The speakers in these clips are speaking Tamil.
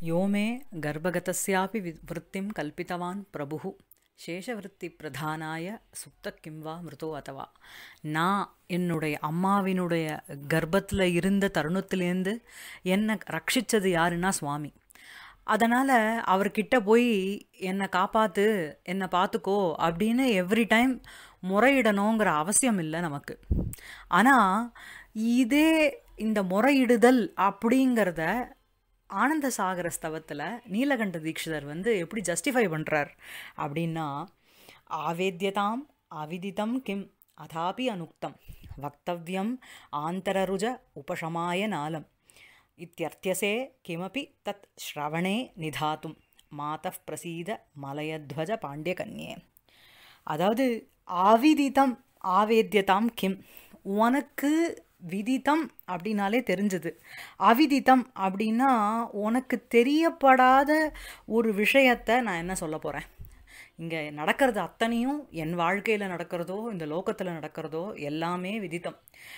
यो मे गर्भगतस्यापि वि वृत्तिं कल्पितवान् प्रभुः சேஷவிருத்தி சுப்த கிம் வா மிருதோ அதவா நான் என்னுடைய அம்மாவினுடைய கர்ப்பத்தில் இருந்த தருணத்திலேருந்து என்னை ரட்சித்தது யாருன்னா சுவாமி அதனால் அவர்கிட்ட போய் என்னை காப்பாற்று என்னை பார்த்துக்கோ அப்படின்னு எவ்ரி டைம் முறையிடணுங்கிற அவசியம் இல்லை நமக்கு ஆனால் இதே இந்த முறையிடுதல் அப்படிங்கிறத ஆனந்த சாகர ஸ்தவத்தில் நீலகண்ட தீட்சிதர் வந்து எப்படி ஜஸ்டிஃபை பண்ணுறார் அப்படின்னா ஆவேத்யதாம் அவிதிதம் கிம் அதாபி அனுக்தம் வக்தவ்யம் ஆந்தரருஜ உபசமாய நாலம் இத்தியர்த்தியசே கிமபி தத் ஸ்ரவணே நிதாத்தும் மாதः பிரசீத மலயத்வஜ பாண்டியகன்யே அதாவது ஆவிதிதம் ஆவேத்யதாம் கிம் உனக்கு விதித்தம் அப்படின்னாலே தெரிஞ்சது அவிதித்தம் அப்படின்னா உனக்கு தெரியப்படாத ஒரு விஷயத்தை நான் என்ன சொல்ல போகிறேன் இங்கே நடக்கிறது அத்தனையும் என் வாழ்க்கையில் நடக்கிறதோ இந்த லோகத்தில் நடக்கிறதோ எல்லாமே விதித்தம்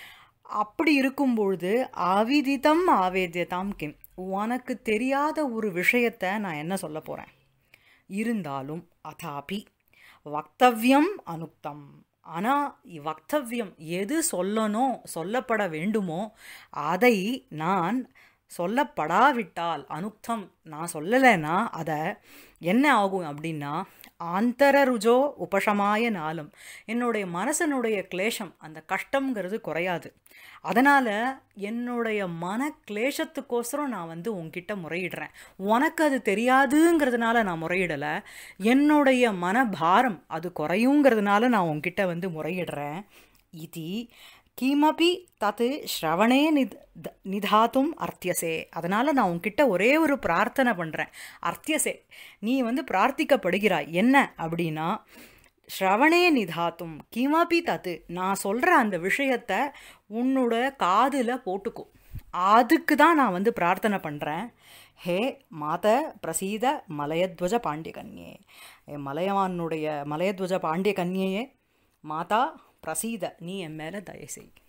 அப்படி இருக்கும்பொழுது அவிதித்தம் ஆவேத்தியதாம் கிம் உனக்கு தெரியாத ஒரு விஷயத்தை நான் என்ன சொல்ல போகிறேன் இருந்தாலும் அதாபி வக்தவ்யம் அனுக்தம் ஆனால் வக்தவ்யம் எது சொல்லணும் சொல்லப்பட வேண்டுமோ அதை நான் சொல்லப்படாவிட்டால் அனுக்தம் நான் சொல்லலைன்னா அதை என்ன ஆகும் அப்படின்னா ஆந்தரருஜோ உபசமாய நாளும் என்னுடைய மனசனுடைய கிளேஷம் அந்த கஷ்டங்கிறது குறையாது அதனால் என்னுடைய மன கிளேஷத்துக்கோசரம் நான் வந்து உன்கிட்ட முறையிடுறேன் உனக்கு அது தெரியாதுங்கிறதுனால நான் முறையிடலை என்னுடைய மனபாரம் அது குறையுங்கிறதுனால நான் உன்கிட்ட வந்து முறையிடுறேன் இது கிமபி தத்து ஸ்ரவணே நித் நிதாத்தும் அர்த்தியசே அதனால் நான் உன்கிட்ட ஒரே ஒரு பிரார்த்தனை பண்ணுறேன் அர்த்தியசே நீ வந்து பிரார்த்திக்கப்படுகிறாய் என்ன அப்படின்னா ஸ்ரவணே நிதாத்தும் கிமபி தத்து நான் சொல்கிற அந்த விஷயத்த உன்னோட காதில் போட்டுக்கோ அதுக்கு தான் நான் வந்து பிரார்த்தனை பண்ணுறேன் ஹே மாத பிரசீத மலையத்வஜ பாண்டியகன்யே மலையவானுடைய மலையத்வஜ பாண்டிய கன்யையே மாதா பிரசீத நீ என் மேலே தயவு செய்